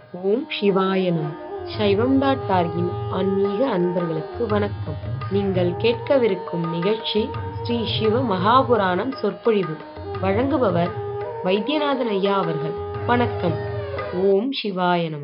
ஓம் சிவாய நம சைவம் டாட் டார்கின் ஆன்மீக அன்பர்களுக்கு வணக்கம் நீங்கள் கேட்கவிருக்கும் நிகழ்ச்சி ஸ்ரீ சிவ மகாபுராணம் சொற்பொழிவு வழங்குபவர் வைத்தியநாதன் ஐயா அவர்கள் வணக்கம் ஓம் சிவாய நம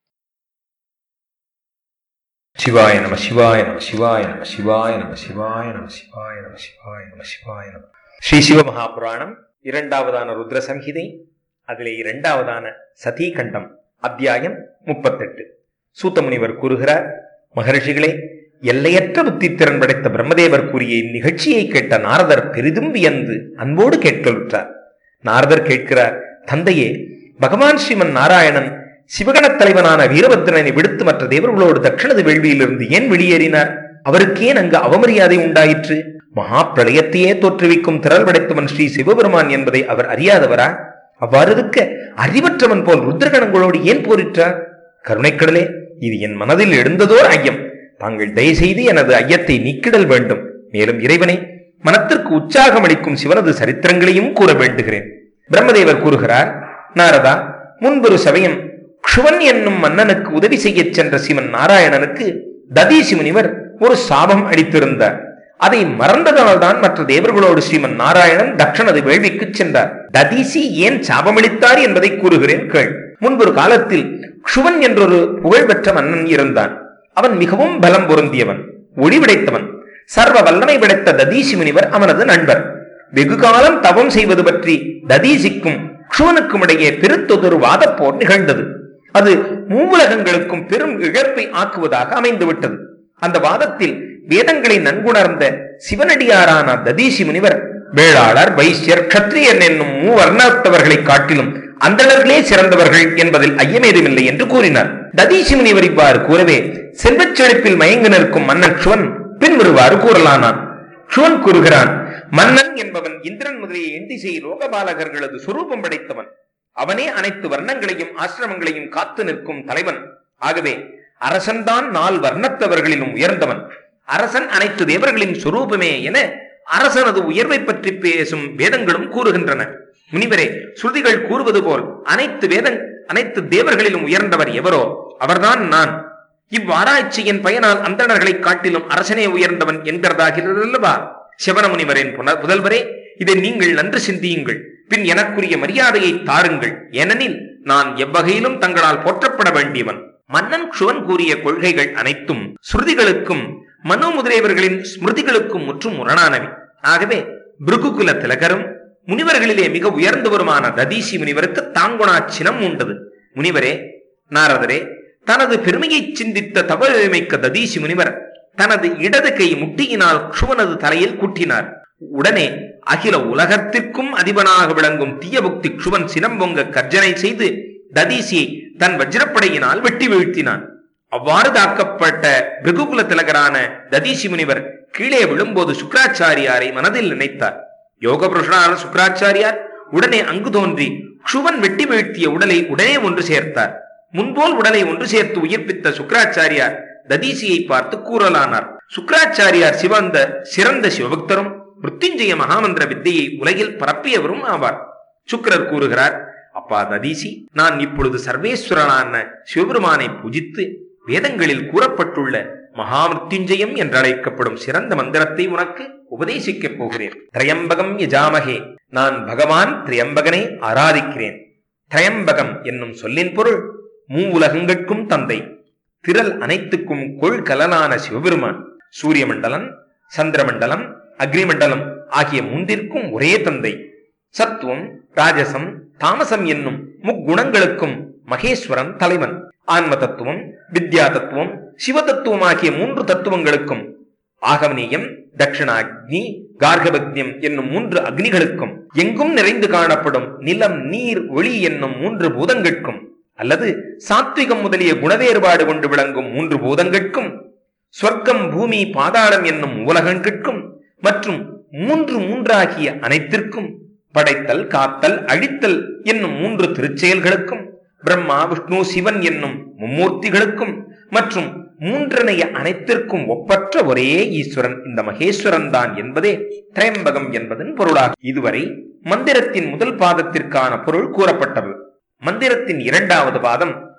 சிவாய நம சிவாய நம சிவாய நம சிவாய நம சிவாய நம சிவாய நம சிவாய நம சிவாய நம ஸ்ரீ சிவ மகாபுராணம் இரண்டாவதான ருத்ர சம்ஹிதை அதிலே இரண்டாவதான சதீகண்டம் அத்தியாயம் முப்பத்தெட்டு சூத்தமுனிவர் கூறுகிறார் மகர்ஷிகளே எல்லையற்ற புத்தித்திறன் படைத்த பிரம்மதேவர் கூறிய இந்நிகழ்ச்சியை கேட்ட நாரதர் பெரிதும் வியந்து அன்போடு கேட்கலுற்றார் நாரதர் கேட்கிறார் தந்தையே பகவான் ஸ்ரீமன் நாராயணன் சிவகணத் தலைவனான வீரபத்ரனை விடுத்து மற்ற தேவர்களோடு தட்சிணது வேள்வியிலிருந்து ஏன் வெளியேறினார் அவருக்கேன் அங்கு அவமரியாதை உண்டாயிற்று மகா பிரளயத்தையே தோற்றுவிக்கும் திரள் படைத்தவன் ஸ்ரீ சிவபெருமான் என்பதை அவர் அறியாதவரா அவ்வாறு இருக்க அறிவற்றவன் போல் ருத்ரகணங்களோடு ஏன் போரிட்டார் கருணைக்கடலே இது என் மனதில் எழுந்ததோர் ஐயம் தாங்கள் தயவுசெய்து எனது ஐயத்தை நீக்கிடல் வேண்டும் மேலும் இறைவனை மனத்திற்கு உற்சாகம் அளிக்கும் சிவனது சரித்திரங்களையும் கூற வேண்டுகிறேன் பிரம்மதேவர் கூறுகிறார் நாரதா முன்பொரு சமயம் க்ஷுவன் என்னும் மன்னனுக்கு உதவி செய்யச் சென்ற சிவன் நாராயணனுக்கு ததீசி முனிவர் ஒரு சாபம் அளித்திருந்தார் அதை மறந்ததனால்தான் மற்ற தேவர்களோடு ஸ்ரீமன் நாராயணன் தட்சணது வேள்விக்கு சென்றார் ததீசி ஏன் சாபமளித்தார் என்பதை கூறுகிறேன் கேள் முன்பொரு காலத்தில் க்ஷுவன் என்றொரு புகழ்பெற்ற மன்னன் இருந்தான் அவன் மிகவும் பலம் பொருந்தியவன் ஒளிவிடைத்தவன் சர்வ வல்லமை படைத்த ததீசி முனிவர் அவனது நண்பர் வெகு காலம் தவம் செய்வது பற்றி ததீசிக்கும் க்ஷுவனுக்கும் இடையே பெருத்தொதொரு வாதப்போர் நிகழ்ந்தது அது மூவுலகங்களுக்கும் பெரும் இழப்பை ஆக்குவதாக அமைந்துவிட்டது அந்த வாதத்தில் வேதங்களை நன்குணர்ந்த சிவனடியாரான ததீசி முனிவர் வேளாளர் வைசியர் கத்திரியன் என்னும் மூவர்ணத்தவர்களை காட்டிலும் அந்தணர்களே சிறந்தவர்கள் என்பதில் ஐயமேதுமில்லை என்று கூறினார் ததீசி முனிவர் இவ்வாறு கூறவே செல்வச் செழிப்பில் மயங்கி நிற்கும் மன்னன் க்ஷுவன் பின்வருவாறு கூறலானான் க்ஷுவன் கூறுகிறான் மன்னன் என்பவன் இந்திரன் முதலிய எண்டிசை லோகபாலகர்களது சுரூபம் படைத்தவன் அவனே அனைத்து வர்ணங்களையும் ஆசிரமங்களையும் காத்து நிற்கும் தலைவன் ஆகவே அரசன்தான் நால் வர்ணத்தவர்களிலும் உயர்ந்தவன் அரசன் அனைத்து தேவர்களின் சுரூபமே என அரசனது உயர்வை பற்றி பேசும் வேதங்களும் கூறுகின்றன முனிவரே ஸ்ருதிகள் கூறுவது போல் அனைத்து வேத அனைத்து தேவர்களிலும் உயர்ந்தவர் எவரோ அவர்தான் நான் இவ்வாராய்ச்சியின் பயனால் அந்தணர்களை காட்டிலும் அரசனே உயர்ந்தவன் என்கிறதாகிறது அல்லவா சிவன முனிவரின் புன- புதல்வரே இதை நீங்கள் நன்று சிந்தியுங்கள் பின் எனக்குரிய மரியாதையை தாருங்கள் ஏனெனில் நான் எவ்வகையிலும் தங்களால் போற்றப்பட வேண்டியவன் மன்னன் க்ஷுவன் கூறிய கொள்கைகள் அனைத்தும் ஸ்ருதிகளுக்கும் மனு முதலியவர்களின் ஸ்மிருதிகளுக்கும் முற்றும் முரணானவை ஆகவே பிருகுகுல திலகரும் முனிவர்களிலே மிக உயர்ந்தவருமான ததீசி முனிவருக்கு தாங்குணா சினம் உண்டது முனிவரே நாரதரே தனது பெருமையை சிந்தித்த தவறுமைக்க ததீசி முனிவர் தனது இடது கை முட்டியினால் க்ஷுவனது தலையில் குட்டினார் உடனே அகில உலகத்திற்கும் அதிபனாக விளங்கும் தீயபுக்தி க்ஷுவன் சினம் பொங்க கர்ஜனை செய்து ததீசியை தன் வஜ்ரப்படையினால் வெட்டி வீழ்த்தினான் அவ்வாறு தாக்கப்பட்ட பிருகுகுல திலகரான ததீசி முனிவர் கீழே விழும்போது சுக்கராச்சாரியாரை மனதில் நினைத்தார் யோக புருஷனான சுக்கராச்சாரியார் உடனே அங்கு தோன்றி க்ஷுவன் வெட்டி வீழ்த்திய உடலை உடனே ஒன்று சேர்த்தார் முன்போல் உடலை ஒன்று சேர்த்து உயிர்ப்பித்த சுக்கராச்சாரியார் ததீசியை பார்த்து கூறலானார் சுக்கராச்சாரியார் சிவந்த சிறந்த சிவபக்தரும் மிருத்யுஞ்சய மகாமந்திர வித்தையை உலகில் பரப்பியவரும் ஆவார் சுக்கிரர் கூறுகிறார் அப்பா ததீசி நான் இப்பொழுது சர்வேஸ்வரனான சிவபெருமானை பூஜித்து வேதங்களில் கூறப்பட்டுள்ள மகாமிருத்யுஞ்சயம் என்றழைக்கப்படும் சிறந்த மந்திரத்தை உனக்கு உபதேசிக்கப் போகிறேன் திரையம்பகம் யஜாமகே நான் பகவான் திரையம்பகனை ஆராதிக்கிறேன் திரையம்பகம் என்னும் சொல்லின் பொருள் மூவுலகங்கட்கும் தந்தை திரள் அனைத்துக்கும் கொள்கலனான சிவபெருமான் சூரிய மண்டலம் சந்திரமண்டலம் அக்னிமண்டலம் ஆகிய மூன்றிற்கும் ஒரே தந்தை சத்துவம் ராஜசம் தாமசம் என்னும் முக்குணங்களுக்கும் மகேஸ்வரன் தலைவன் ஆன்ம தத்துவம் வித்யா தத்துவம் சிவ தத்துவம் ஆகிய மூன்று தத்துவங்களுக்கும் ஆகமனீயம் தட்சிணாக்னி கார்கபக்னியம் என்னும் மூன்று அக்னிகளுக்கும் எங்கும் நிறைந்து காணப்படும் நிலம் நீர் ஒளி என்னும் மூன்று பூதங்களுக்கும் அல்லது சாத்விகம் முதலிய குணவேறுபாடு கொண்டு விளங்கும் மூன்று பூதங்களுக்கும் சொர்க்கம் பூமி பாதாளம் என்னும் உலகங்களுக்கும் மற்றும் மூன்று மூன்றாகிய அனைத்திற்கும் படைத்தல் காத்தல் அழித்தல் என்னும் மூன்று திருச்செயல்களுக்கும் பிரம்மா விஷ்ணு சிவன் என்னும் மும்மூர்த்திகளுக்கும் மற்றும் மூன்றனைய அனைத்திற்கும் ஒப்பற்ற ஒரே ஈஸ்வரன் இந்த மகேஸ்வரன் தான் என்பதே திரையம்பகம் என்பதன் பொருளாகும் இதுவரை மந்திரத்தின் முதல் பாதத்திற்கான பொருள் கூறப்பட்டது மந்திரத்தின் இரண்டாவது பாதம்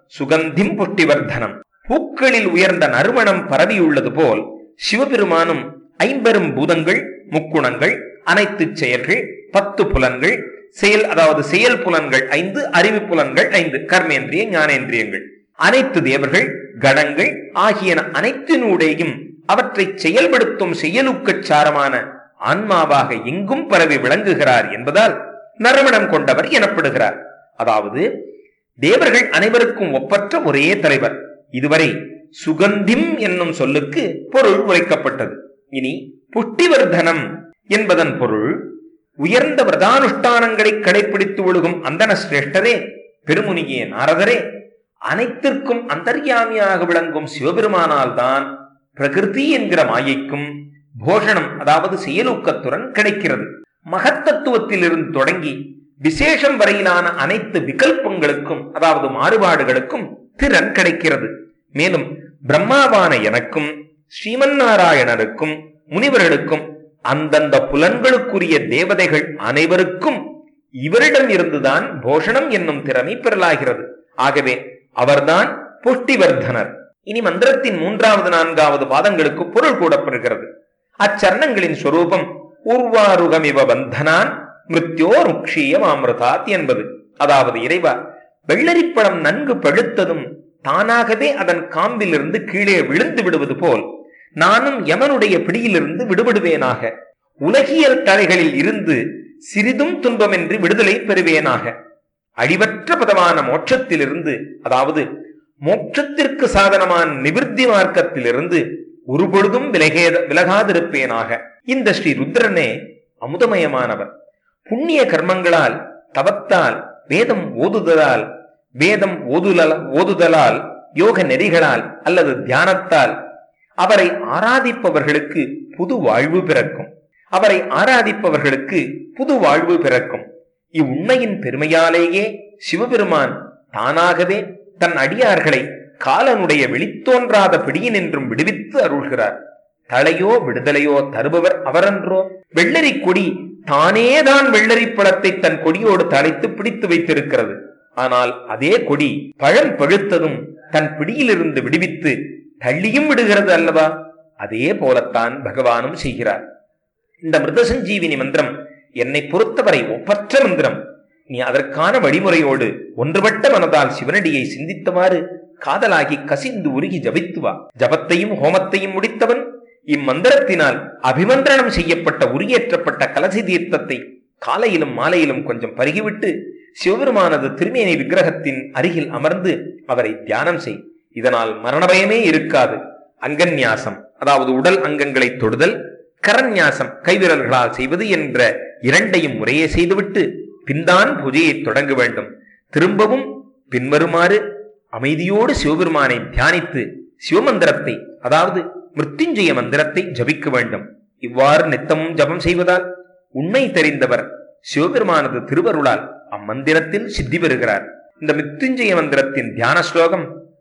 சுகந்திம் புஷ்டிவர்தனம் பூக்களில் உயர்ந்த நறுமணம் பரவியுள்ளது போல் சிவபெருமானும் ஐம்பெரும் பூதங்கள் முக்குணங்கள் அனைத்து செயல்கள் பத்து புலன்கள் செயல் அதாவது செயல் புலன்கள் ஐந்து அறிவு புலன்கள் ஐந்து கர்மேந்திரிய ஞானேந்திரியங்கள் அனைத்து தேவர்கள் கணங்கள் ஆகியன அனைத்தினூடேயும் அவற்றை செயல்படுத்தும் செயலுக்கச் சாரமான ஆன்மாவாக எங்கும் பரவி விளங்குகிறார் என்பதால் நறுமணம் கொண்டவர் எனப்படுகிறார் அதாவது தேவர்கள் அனைவருக்கும் ஒப்பற்ற ஒரே தலைவர் இதுவரை சுகந்திம் என்னும் சொல்லுக்கு பொருள் உரைக்கப்பட்டது இனி புஷ்டிவர்தனம் என்பதன் பொருள் உயர்ந்த விரதானுஷ்டானங்களை கடைபிடித்து ஒழுகும் அந்தன சிரேஷ்டரே பெருமுனியே நாரதரே அனைத்திற்கும் அந்தர்யாமியாக விளங்கும் சிவபெருமானால் தான் பிரகிருதி என்கிற மாயைக்கும் போஷணம் அதாவது செயலூக்கத்துடன் கிடைக்கிறது மகத்தத்துவத்திலிருந்து தொடங்கி விசேஷம் வரையிலான அனைத்து விகல்பங்களுக்கும் அதாவது மாறுபாடுகளுக்கும் திறன் கிடைக்கிறது மேலும் பிரம்மாவான எனக்கும் ஸ்ரீமன் நாராயணருக்கும் முனிவர்களுக்கும் அந்தந்த புலன்களுக்குரிய தேவதைகள் அனைவருக்கும் இவரிடம் இருந்துதான் போஷணம் என்னும் திறமை பெறலாகிறது ஆகவே அவர்தான் புஷ்டிவர்தனர் இனி மந்திரத்தின் மூன்றாவது நான்காவது பாதங்களுக்கு பொருள் கூடப்படுகிறது அச்சரணங்களின் சொரூபம் உர்வாருகமிவ பந்தனான் மிருத்யோ ருக்ஷீயம் அமிர்தாத் என்பது அதாவது இறைவா வெள்ளரிப்பழம் நன்கு பழுத்ததும் தானாகவே அதன் காம்பிலிருந்து கீழே விழுந்து விடுவது போல் நானும் யமனுடைய பிடியிலிருந்து விடுபடுவேனாக உலகியல் தடைகளில் இருந்து சிறிதும் துன்பமின்றி விடுதலை பெறுவேனாக அழிவற்ற பதமான மோட்சத்திலிருந்து அதாவது மோட்சத்திற்கு சாதனமான நிவிருத்தி மார்க்கத்திலிருந்து ஒரு பொழுதும் விலகேத விலகாதிருப்பேனாக இந்த ஸ்ரீ ருத்ரனே அமுதமயமானவர் புண்ணிய கர்மங்களால் தவத்தால் வேதம் ஓதுதலால் வேதம் ஓதுல ஓதுதலால் யோக நெறிகளால் அல்லது தியானத்தால் அவரை ஆராதிப்பவர்களுக்கு புது வாழ்வு பிறக்கும் அவரை ஆராதிப்பவர்களுக்கு புது வாழ்வு பிறக்கும் இவ்வுண்மையின் பெருமையாலேயே சிவபெருமான் தானாகவே தன் அடியார்களை காலனுடைய வெளித்தோன்றாத பிடியினின்றும் விடுவித்து அருள்கிறார் தலையோ விடுதலையோ தருபவர் அவரன்றோ வெள்ளரி கொடி தானேதான் வெள்ளரி பழத்தை தன் கொடியோடு தலைத்து பிடித்து வைத்திருக்கிறது ஆனால் அதே கொடி பழம் பழுத்ததும் தன் பிடியிலிருந்து விடுவித்து தள்ளியும் விடுகிறது அல்லவா அதே போலத்தான் பகவானும் செய்கிறார் இந்த மிருத சஞ்சீவினி மந்திரம் என்னை பொறுத்தவரை ஒப்பற்ற மந்திரம் நீ அதற்கான வழிமுறையோடு ஒன்றுபட்ட மனதால் சிவனடியை சிந்தித்தவாறு காதலாகி கசிந்து உருகி ஜபித்து வா ஜபத்தையும் ஹோமத்தையும் முடித்தவன் இம்மந்திரத்தினால் அபிமந்திரணம் செய்யப்பட்ட உரியேற்றப்பட்ட கலசி தீர்த்தத்தை காலையிலும் மாலையிலும் கொஞ்சம் பருகிவிட்டு சிவபெருமானது திருமேனி விக்கிரகத்தின் அருகில் அமர்ந்து அவரை தியானம் செய் இதனால் மரண பயமே இருக்காது அங்கன்யாசம் அதாவது உடல் அங்கங்களை தொடுதல் கரன்யாசம் கைவிரல்களால் செய்வது என்ற இரண்டையும் முறையே செய்துவிட்டு பின்தான் பூஜையை தொடங்க வேண்டும் திரும்பவும் பின்வருமாறு அமைதியோடு சிவபெருமானை தியானித்து சிவமந்திரத்தை அதாவது மிருத்யுஞ்சய மந்திரத்தை ஜபிக்க வேண்டும் இவ்வாறு நித்தமும் ஜபம் செய்வதால் உண்மை தெரிந்தவர் சிவபெருமானது திருவருளால் அம்மந்திரத்தில் சித்தி பெறுகிறார் இந்த மிருத்யுஞ்சய மந்திரத்தின் தியான ஸ்லோகம்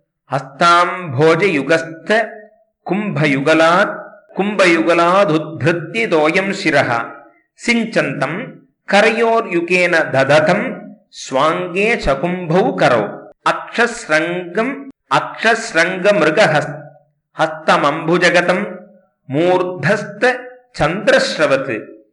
ஹஸ்தாம் போஜ யுகஸ்த கும்பயுகலாத் கும்பயுகலாதுத்ருத்தியதோயம் சிரஹ சிஞ்சந்தம் கரையோர் யுகேன தததம் ஸ்வாங்கே சகும்பௌ கரோ அக்ஷஸ்ரங்கம் அக்ஷஸ்ரங்க மிருக ஹஸ்தமம்புஜகதம் மூர்தஸ்த சந்திரஸ்ரவத்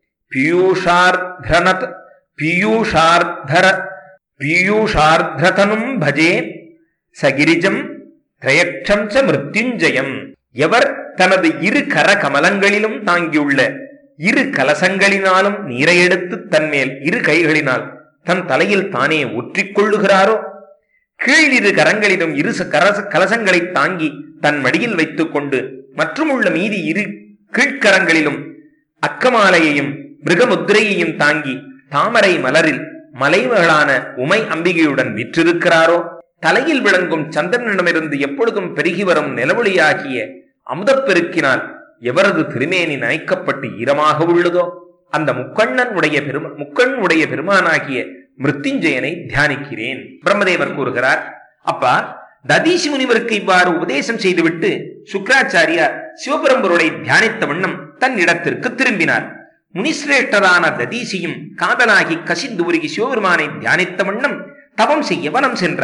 பீயூஷார்தனத் பீயூஷார்தர பீயூஷார்தனும் பஜே சகிரிஜம் திரயக்ஷம் ச மிருத்யுஞ்சயம் எவர் தனது இரு கர கமலங்களிலும் தாங்கியுள்ள இரு கலசங்களினாலும் நீரை எடுத்து தன்மேல் இரு கைகளினால் தன் தலையில் தானே ஒற்றிக் கொள்ளுகிறாரோ கீழ் இரு கரங்களிலும் இரு கரச கலசங்களை தாங்கி தன் மடியில் வைத்துக் கொண்டு மற்றும் உள்ள மீதி இரு கீழ்கரங்களிலும் அக்கமாலையையும் மிருகமுத்திரையையும் தாங்கி தாமரை மலரில் மலைமகளான உமை அம்பிகையுடன் விற்றிருக்கிறாரோ தலையில் விளங்கும் சந்திரனிடமிருந்து எப்பொழுதும் பெருகி வரும் நிலவொளியாகிய அமுதப்பெருக்கினால் எவரது திருமேனி நனைக்கப்பட்டு ஈரமாக உள்ளதோ அந்த முக்கண்ணன் உடைய பெரும முக்கண் உடைய பெருமானாகிய மிருத்யுஞ்சயனை தியானிக்கிறேன் பிரம்மதேவர் கூறுகிறார் அப்பா ததீசி முனிவருக்கு இவ்வாறு உபதேசம் செய்துவிட்டு சுக்கராச்சாரியார் சிவபெரும்பொருளை தியானித்த வண்ணம் தன் இடத்திற்கு திரும்பினார் முனிசிரேஷ்டரான ததீசியும் காதலாகி கசிந்து உருகி சிவபெருமானை தியானித்த வண்ணம் தவம் செய்ய வனம் சென்றார்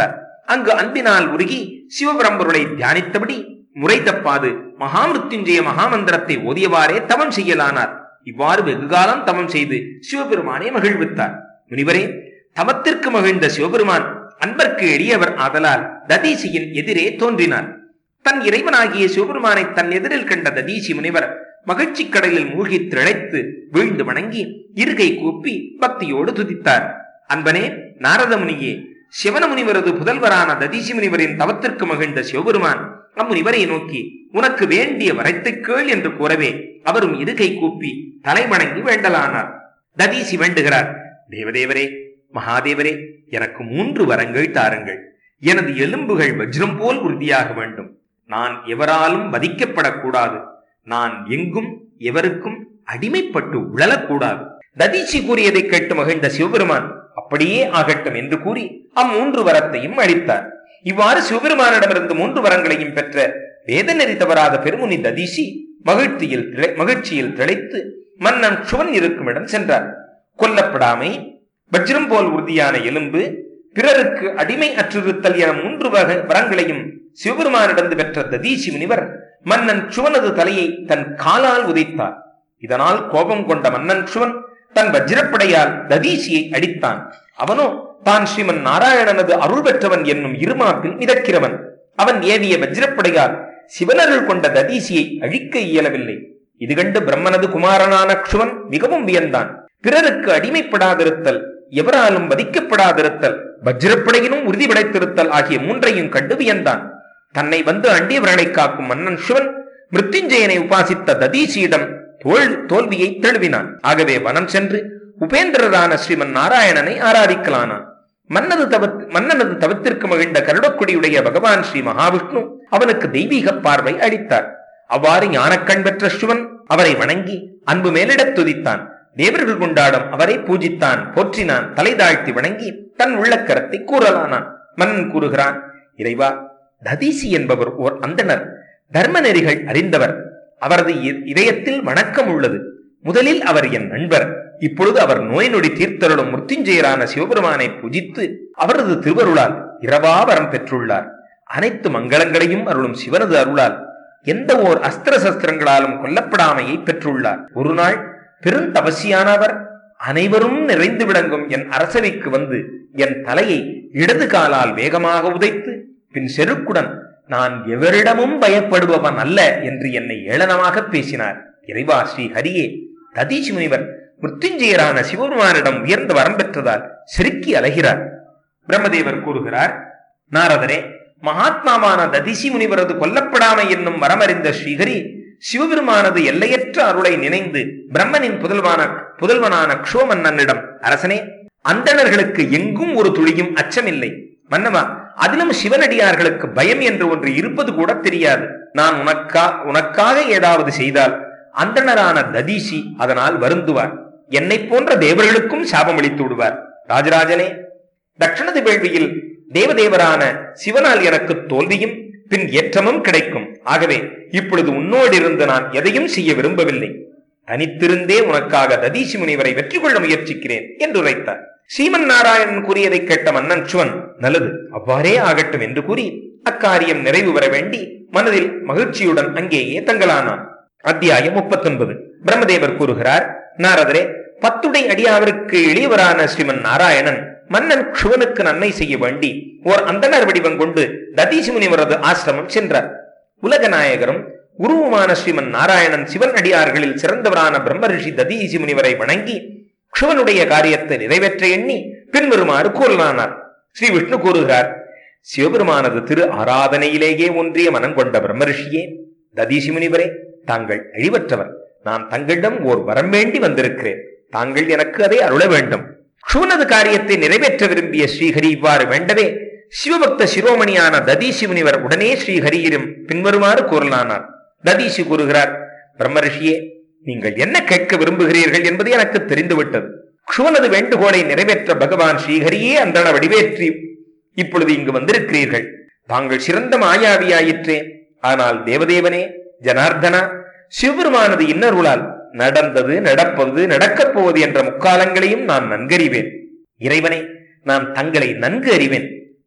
அங்கு அன்பினால் உருகி சிவபரம்பொருளை தியானித்தபடி முறை தப்பாது மகாமிருத்யுஞ்சய மகாமந்திரத்தை ஓதியவாறே தவம் செய்யலானார் இவ்வாறு வெகுகாலம் தவம் செய்து சிவபெருமானை மகிழ்வித்தார் முனிவரே தவத்திற்கு மகிழ்ந்த சிவபெருமான் அன்பர்க்கு எளியவர் ஆதலால் ததீசியின் எதிரே தோன்றினார் தன் இறைவனாகிய சிவபெருமானை தன் எதிரில் கண்ட ததீசி முனிவர் மகிழ்ச்சி கடலில் மூழ்கி திளைத்து வீழ்ந்து வணங்கி இருகை கூப்பி பக்தியோடு துதித்தார் அன்பனே நாரத முனியே சிவன முனிவரது புதல்வரான ததீசி முனிவரின் தவத்திற்கு மகிழ்ந்த சிவபெருமான் அம்முனிவரை நோக்கி உனக்கு வேண்டிய வரைத்து கேள் என்று கூறவே அவரும் இருகை கூப்பி தலை வணங்கி வேண்டலானார் ததீசி வேண்டுகிறார் தேவதேவரே மகாதேவரே எனக்கு மூன்று வரங்கள் தாருங்கள் எனது எலும்புகள் வஜ்ரம் போல் உறுதியாக வேண்டும் நான் எவராலும் வதிக்கப்படக்கூடாது நான் எங்கும் எவருக்கும் அடிமைப்பட்டு உழலக்கூடாது ததீசி கூறியதை கேட்டு மகிழ்ந்த சிவபெருமான் அப்படியே ஆகட்டும் என்று கூறி அம்மூன்று வரத்தையும் அளித்தார் இவ்வாறு சிவபெருமானிடமிருந்து மூன்று வரங்களையும் பெற்ற வேதநெறி தவறாத பெருமுனி ததீசி மகிழ்ச்சியில் திளை- மகிழ்ச்சியில் திளைத்து மன்னன் சுவன் இருக்கும் இடம் சென்றார் கொல்லப்படாமை வஜ்ரம் போல் உறுதியான எலும்பு பிறருக்கு அடிமை அற்றிருத்தல் என மூன்று வகை வரங்களையும் சிவபெருமானிடந்து பெற்ற ததீசி முனிவர் மன்னன் சுவனது தலையை தன் காலால் உதைத்தார் இதனால் கோபம் கொண்ட மன்னன் சுவன் தன் வஜ்ரப்படையால் ததீசியை அடித்தான் அவனோ தான் ஸ்ரீமன் நாராயணனது அருள் பெற்றவன் என்னும் இருமாப்பில் மிதக்கிறவன் அவன் ஏவிய வஜ்ரப்படையால் சிவனருள் கொண்ட ததீசியை அழிக்க இயலவில்லை இது கண்டு பிரம்மனது குமாரனான க்ஷுவன் மிகவும் வியந்தான் பிறருக்கு அடிமைப்படாதிருத்தல் எவராலும் வதிக்கப்படாதிருத்தல் வஜ்ரப்படையினும் உறுதி படைத்திருத்தல் ஆகிய மூன்றையும் கண்டு வியந்தான் தன்னை வந்து அண்டியவர்களை காக்கும் மன்னன் சிவன் மிருத்யுஞ்சயனை உபாசித்த ததீசியிடம் தோல் தோல்வியை தழுவினான் ஆகவே வனம் சென்று உபேந்திரரான ஸ்ரீமன் நாராயணனை ஆராதிக்கலானான் மன்னது தவத் மன்னனது தவத்திற்கு மகிழ்ந்த கருடக்குடியுடைய பகவான் ஸ்ரீ மகாவிஷ்ணு அவனுக்கு தெய்வீக பார்வை அளித்தார் அவ்வாறு ஞானக்கண் பெற்ற சிவன் அவரை வணங்கி அன்பு மேலிடத் துதித்தான் தேவர்கள் கொண்டாடும் அவரை பூஜித்தான் போற்றினான் தலை தாழ்த்தி வணங்கி தன் உள்ளக்கரத்தை கூறலானான் மன்னன் கூறுகிறான் இறைவா ததீசி என்பவர் ஓர் அந்தணர் தர்ம நெறிகள் அறிந்தவர் அவரது இ- இதயத்தில் வணக்கம் உள்ளது முதலில் அவர் என் நண்பர் இப்பொழுது அவர் நோய் நொடி தீர்த்தருளும் முர்த்திஞ்செயரான சிவபெருமானை பூஜித்து அவரது திருவருளால் இரவா வரம் பெற்றுள்ளார் அனைத்து மங்களங்களையும் அருளும் சிவனது அருளால் எந்த ஓர் அஸ்திர சஸ்திரங்களாலும் கொல்லப்படாமையை பெற்றுள்ளார் ஒரு நாள் பெருந்தபசியானவர் அனைவரும் நிறைந்து விளங்கும் என் அரசவைக்கு வந்து என் தலையை இடது காலால் வேகமாக உதைத்து பின் செருக்குடன் நான் எவரிடமும் பயப்படுபவன் அல்ல என்று என்னை ஏளனமாக பேசினார் இறைவா ஸ்ரீ ஹரியே ததீஷ் முனிவர் மிருத்யுஞ்சயரான சிவபெருமானிடம் உயர்ந்த வரம் பெற்றதால் செருக்கி அலைகிறார் பிரம்மதேவர் கூறுகிறார் நாரதரே மகாத்மாவான ததிசி முனிவரது கொல்லப்படாமை என்னும் வரமறிந்த ஸ்ரீஹரி சிவபெருமானது எல்லையற்ற அருளை நினைந்து பிரம்மனின் புதல்வான புதல்வனான க்ஷோமன்னனிடம் அரசனே அந்தணர்களுக்கு எங்கும் ஒரு துளியும் அச்சமில்லை மன்னவா அதிலும் சிவனடியார்களுக்கு பயம் என்று ஒன்று இருப்பது கூட தெரியாது நான் உனக்கா உனக்காக ஏதாவது செய்தால் அந்தணரான ததீசி அதனால் வருந்துவார் என்னைப் போன்ற தேவர்களுக்கும் சாபம் அளித்து விடுவார் ராஜராஜனே தட்சணது வேள்வியில் தேவதேவரான சிவனால் எனக்கு தோல்வியும் பின் ஏற்றமும் கிடைக்கும் ஆகவே இப்பொழுது உன்னோடு இருந்து நான் எதையும் செய்ய விரும்பவில்லை தனித்திருந்தே உனக்காக ததீசி முனிவரை வெற்றி கொள்ள முயற்சிக்கிறேன் என்று உரைத்தார் ஸ்ரீமன் நாராயணன் கூறியதை கேட்ட மன்னன் சுவன் நல்லது அவ்வாறே ஆகட்டும் என்று கூறி அக்காரியம் நிறைவு பெற வேண்டி மனதில் மகிழ்ச்சியுடன் அங்கேயே தங்கலானான் அத்தியாயம் முப்பத்தொன்பது பிரம்மதேவர் கூறுகிறார் நாரதரே பத்துடை அடியாவிற்கு எளியவரான ஸ்ரீமன் நாராயணன் மன்னன் க்ஷுவனுக்கு நன்மை செய்ய வேண்டி ஓர் அந்தணர் வடிவம் கொண்டு ததீசி முனிவரது ஆசிரமம் சென்றார் உலக நாயகரும் குருவுமான ஸ்ரீமன் நாராயணன் சிவன் அடியார்களில் சிறந்தவரான பிரம்ம ரிஷி ததீசி முனிவரை வணங்கி க்ஷுவனுடைய காரியத்தை நிறைவேற்ற எண்ணி பின்வருமாறு கூறலானார் ஸ்ரீ விஷ்ணு கூறுகிறார் சிவபெருமானது திரு ஆராதனையிலேயே ஒன்றிய மனம் கொண்ட பிரம்ம ரிஷியே ததீசி முனிவரே தாங்கள் அழிவற்றவர் நான் தங்களிடம் ஓர் வரம் வேண்டி வந்திருக்கிறேன் தாங்கள் எனக்கு அதை அருள வேண்டும் க்ஷுவனது காரியத்தை நிறைவேற்ற விரும்பிய ஸ்ரீஹரி இவ்வாறு வேண்டவே சிவபக்த சிரோமணியான ததீசி முனிவர் உடனே ஸ்ரீஹரியிடம் பின்வருமாறு கூறலானார் ததீசி கூறுகிறார் பிரம்ம ரிஷியே நீங்கள் என்ன கேட்க விரும்புகிறீர்கள் என்பது எனக்கு தெரிந்துவிட்டது க்ஷுவனது வேண்டுகோளை நிறைவேற்ற பகவான் ஸ்ரீஹரியே அந்தன வடிவேற்றி இப்பொழுது இங்கு வந்திருக்கிறீர்கள் தாங்கள் சிறந்த மாயாவியாயிற்றே ஆனால் தேவதேவனே ஜனார்தனா சிவபெருமானது இன்னருளால் நடந்தது நடப்பது நடக்கப் போவது என்ற முக்காலங்களையும் நான் நன்கறிவேன் இறைவனே நான் தங்களை நன்கு அறிவேன்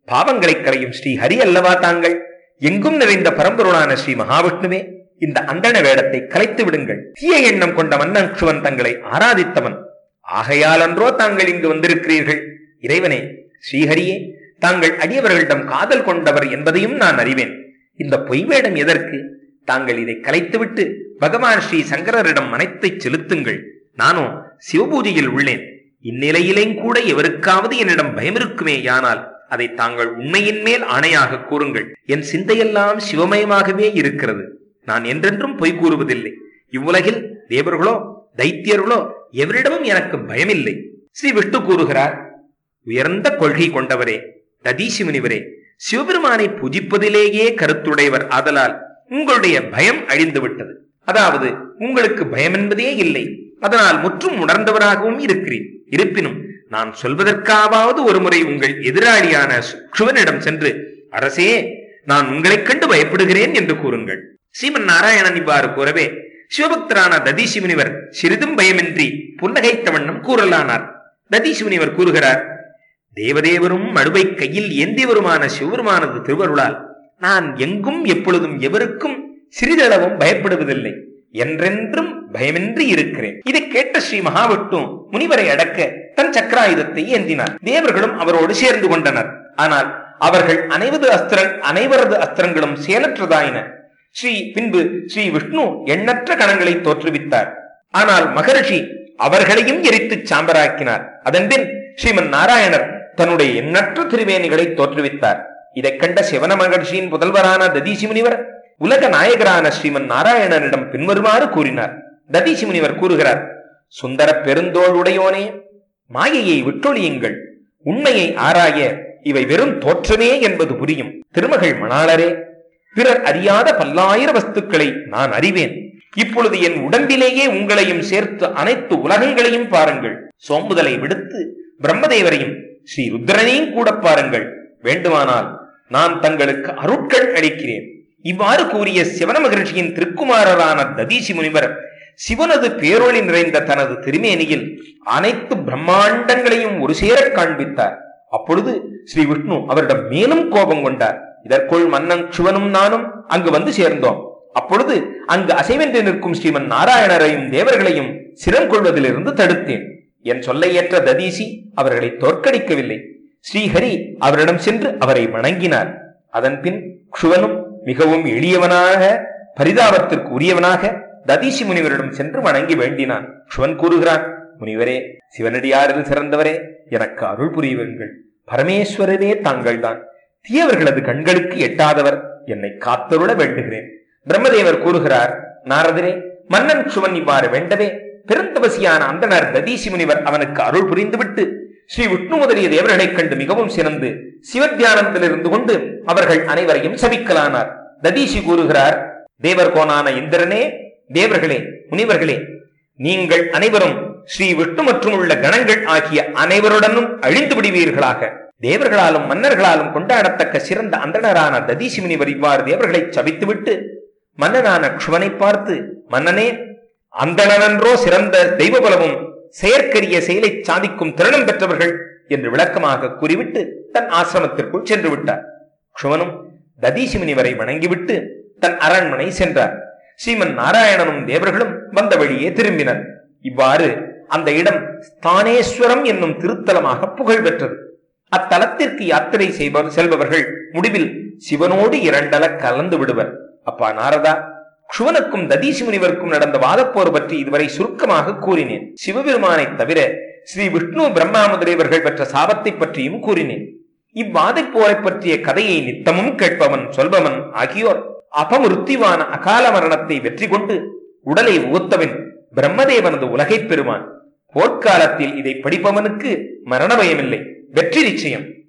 பாவங்களை களையும் ஸ்ரீ ஹரி அல்லவா தாங்கள் எங்கும் நிறைந்த பரம்பொருளான ஸ்ரீ மகாவிஷ்ணுவே இந்த அந்தண வேடத்தை கலைத்து விடுங்கள் தீய எண்ணம் கொண்ட மன்னன் தங்களை ஆராதித்தவன் ஆகையால் அன்றோ தாங்கள் இங்கு வந்திருக்கிறீர்கள் இறைவனே ஸ்ரீஹரியே தாங்கள் அடியவர்களிடம் காதல் கொண்டவர் என்பதையும் நான் அறிவேன் இந்த பொய் வேடம் எதற்கு தாங்கள் இதை கலைத்துவிட்டு பகவான் ஸ்ரீ சங்கரரிடம் மனத்தை செலுத்துங்கள் நானோ சிவபூஜையில் உள்ளேன் இந்நிலையிலேயும் கூட எவருக்காவது என்னிடம் பயம் இருக்குமே யானால் அதை தாங்கள் உண்மையின் மேல் ஆணையாக கூறுங்கள் என் சிந்தையெல்லாம் சிவமயமாகவே இருக்கிறது நான் என்றென்றும் பொய் கூறுவதில்லை இவ்வுலகில் தேவர்களோ தைத்தியர்களோ எவரிடமும் எனக்கு பயமில்லை ஸ்ரீ விஷ்ணு கூறுகிறார் உயர்ந்த கொள்கை கொண்டவரே ததீசி முனிவரே சிவபெருமானை பூஜிப்பதிலேயே கருத்துடையவர் ஆதலால் உங்களுடைய பயம் அழிந்து விட்டது அதாவது உங்களுக்கு பயம் என்பதே இல்லை அதனால் முற்றும் உணர்ந்தவராகவும் இருக்கிறேன் இருப்பினும் நான் சொல்வதற்காவது ஒருமுறை உங்கள் எதிராளியான சுவனிடம் சென்று அரசே நான் உங்களைக் கண்டு பயப்படுகிறேன் என்று கூறுங்கள் ஸ்ரீமன் நாராயணன் இவ்வாறு கூறவே சிவபக்தரான ததீசி முனிவர் சிறிதும் பயமின்றி புன்னகைத்த வண்ணம் கூறலானார் ததீசி முனிவர் கூறுகிறார் தேவதேவரும் மடுவை கையில் ஏந்தியவருமான சிவபெருமானது திருவருளால் நான் எங்கும் எப்பொழுதும் எவருக்கும் சிறிதளவும் பயப்படுவதில்லை என்றென்றும் பயமின்றி இருக்கிறேன் இதை கேட்ட ஸ்ரீ மகாவிஷ்ணு முனிவரை அடக்க தன் சக்கராயுதத்தை ஏந்தினார் தேவர்களும் அவரோடு சேர்ந்து கொண்டனர் ஆனால் அவர்கள் அனைவது அஸ்திரங் அனைவரது அஸ்திரங்களும் செயலற்றதாயின ஸ்ரீ பின்பு ஸ்ரீ விஷ்ணு எண்ணற்ற கணங்களை தோற்றுவித்தார் ஆனால் மகரிஷி அவர்களையும் எரித்து சாம்பராக்கினார் அதன்பின் ஸ்ரீமன் நாராயணர் தன்னுடைய எண்ணற்ற திருவேணிகளை தோற்றுவித்தார் இதைக் கண்ட சிவன மகர்ஷியின் புதல்வரான ததீசி முனிவர் உலக நாயகரான ஸ்ரீமன் நாராயணனிடம் பின்வருமாறு கூறினார் ததீசி முனிவர் கூறுகிறார் சுந்தர பெருந்தோளுடையோனே மாயையை விட்டொழியுங்கள் உண்மையை ஆராய இவை வெறும் தோற்றமே என்பது புரியும் திருமகள் மணாளரே பிறர் அறியாத பல்லாயிர வஸ்துக்களை நான் அறிவேன் இப்பொழுது என் உடம்பிலேயே உங்களையும் சேர்த்து அனைத்து உலகங்களையும் பாருங்கள் சோம்புதலை விடுத்து பிரம்மதேவரையும் ஸ்ரீ ருத்ரனையும் கூட பாருங்கள் வேண்டுமானால் நான் தங்களுக்கு அருட்கள் அளிக்கிறேன் இவ்வாறு கூறிய சிவன மகிழ்ச்சியின் திருக்குமாரரான ததீசி முனிவர் சிவனது பேரொளி நிறைந்த தனது திருமேனியில் அனைத்து பிரம்மாண்டங்களையும் ஒரு சேரக் காண்பித்தார் அப்பொழுது ஸ்ரீ விஷ்ணு அவரிடம் மேலும் கோபம் கொண்டார் இதற்குள் மன்னன் சிவனும் நானும் அங்கு வந்து சேர்ந்தோம் அப்பொழுது அங்கு அசைவென்று நிற்கும் ஸ்ரீமன் நாராயணரையும் தேவர்களையும் சிரம் கொள்வதிலிருந்து தடுத்தேன் என் சொல்லை ஏற்ற ததீசி அவர்களை தோற்கடிக்கவில்லை ஸ்ரீஹரி அவரிடம் சென்று அவரை வணங்கினார் அதன் பின் க்ஷுவனும் மிகவும் எளியவனாக பரிதாபத்திற்கு உரியவனாக ததீசி முனிவரிடம் சென்று வணங்கி வேண்டினான் க்ஷுவன் கூறுகிறான் முனிவரே சிவனடியாரில் சிறந்தவரே எனக்கு அருள் புரியுங்கள் பரமேஸ்வரரே தாங்கள்தான் தீயவர்களது கண்களுக்கு எட்டாதவர் என்னை காத்தருள வேண்டுகிறேன் பிரம்மதேவர் கூறுகிறார் நாரதரே மன்னன் சுவன் இவ்வாறு வேண்டவே பெருந்தபசியான அந்தனர் ததீசி முனிவர் அவனுக்கு அருள் புரிந்துவிட்டு ஸ்ரீ விஷ்ணு முதலிய தேவர்களைக் கண்டு மிகவும் சிறந்து சிவத்தியானத்தில் இருந்து கொண்டு அவர்கள் அனைவரையும் சபிக்கலானார் ததீசி கூறுகிறார் தேவர் கோனான இந்திரனே தேவர்களே முனிவர்களே நீங்கள் அனைவரும் ஸ்ரீ விஷ்ணு மற்றும் உள்ள கணங்கள் ஆகிய அனைவருடனும் அழிந்து விடுவீர்களாக தேவர்களாலும் மன்னர்களாலும் கொண்டாடத்தக்க சிறந்த அந்தணரான ததீசி முனிவர் இவ்வாறு தேவர்களை சபித்துவிட்டு மன்னனான க்ஷுவனை பார்த்து மன்னனே அந்தணனன்றோ சிறந்த தெய்வபலமும் செயற்கரிய செயலை சாதிக்கும் திறனும் பெற்றவர்கள் என்று விளக்கமாக கூறிவிட்டு தன் ஆசிரமத்திற்குள் சென்று விட்டார் க்ஷுவனும் ததீசி முனிவரை வணங்கிவிட்டு தன் அரண்மனை சென்றார் ஸ்ரீமன் நாராயணனும் தேவர்களும் வந்த வழியே திரும்பினர் இவ்வாறு அந்த இடம் ஸ்தானேஸ்வரம் என்னும் திருத்தலமாக புகழ் பெற்றது அத்தலத்திற்கு யாத்திரை செய்பவர் செல்பவர்கள் முடிவில் சிவனோடு இரண்டல கலந்து விடுவர் அப்பா நாரதா க்ஷுவனுக்கும் ததீசி முனிவருக்கும் நடந்த வாதப்போர் பற்றி இதுவரை சுருக்கமாக கூறினேன் சிவபெருமானை தவிர ஸ்ரீ விஷ்ணு பிரம்மா முதலியவர்கள் பெற்ற சாபத்தை பற்றியும் கூறினேன் இவ்வாதைப் போரை பற்றிய கதையை நித்தமும் கேட்பவன் சொல்பவன் ஆகியோர் அபமிருத்திவான அகால மரணத்தை வெற்றி கொண்டு உடலை உகுத்தவன் பிரம்மதேவனது உலகைப் பெறுவான் போர்க்காலத்தில் இதை படிப்பவனுக்கு மரண பயமில்லை வெற்றி நிச்சயம்